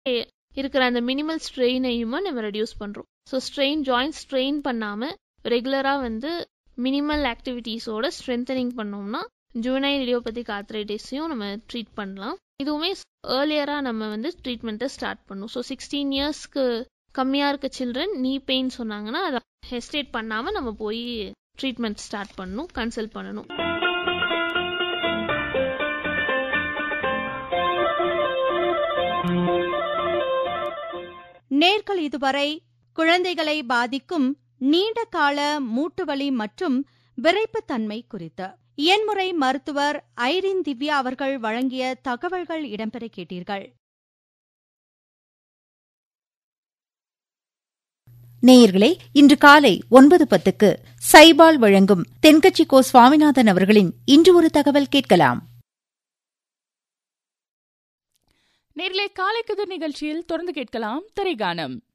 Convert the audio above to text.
இருக்கிற அந்த மினிமல் ஸ்ட்ரெயினையுமே நம்ம ரெடியூஸ் பண்ணுறோம் ஸோ ஸ்ட்ரெயின் ஜாயிண்ட் ஸ்ட்ரெயின் பண்ணாமல் ரெகுலராக வந்து மினிமல் ஆக்டிவிட்டீஸோட ஸ்ட்ரென்தனிங் பண்ணோம்னா ஜூனைல் இடியோபதிக் ஆர்த்ரைட்டிஸையும் நம்ம ட்ரீட் பண்ணலாம் இதுவுமே ஏர்லியராக நம்ம வந்து ட்ரீட்மெண்ட்டை ஸ்டார்ட் பண்ணும் ஸோ சிக்ஸ்டீன் இயர்ஸ்க்கு கம்மியாக இருக்க சில்ட்ரன் நீ பெயின் சொன்னாங்கன்னா அதை ஹெஸ்டேட் பண்ணாமல் நம்ம போய் ட்ரீட்மெண்ட் ஸ்டார்ட் பண்ணணும் கன்சல்ட் பண்ணணும் நேர்கள் இதுவரை குழந்தைகளை பாதிக்கும் நீண்ட கால மூட்டுவலி மற்றும் விரைப்புத்தன்மை குறித்து இயன்முறை மருத்துவர் ஐரின் திவ்யா அவர்கள் வழங்கிய தகவல்கள் இடம்பெற கேட்டீர்கள் நேயர்களே இன்று காலை ஒன்பது பத்துக்கு சைபால் வழங்கும் தென்கட்சி கோ சுவாமிநாதன் அவர்களின் இன்று ஒரு தகவல் கேட்கலாம் நேரிலே காலை கதிர் நிகழ்ச்சியில் தொடர்ந்து கேட்கலாம் திரைகானம்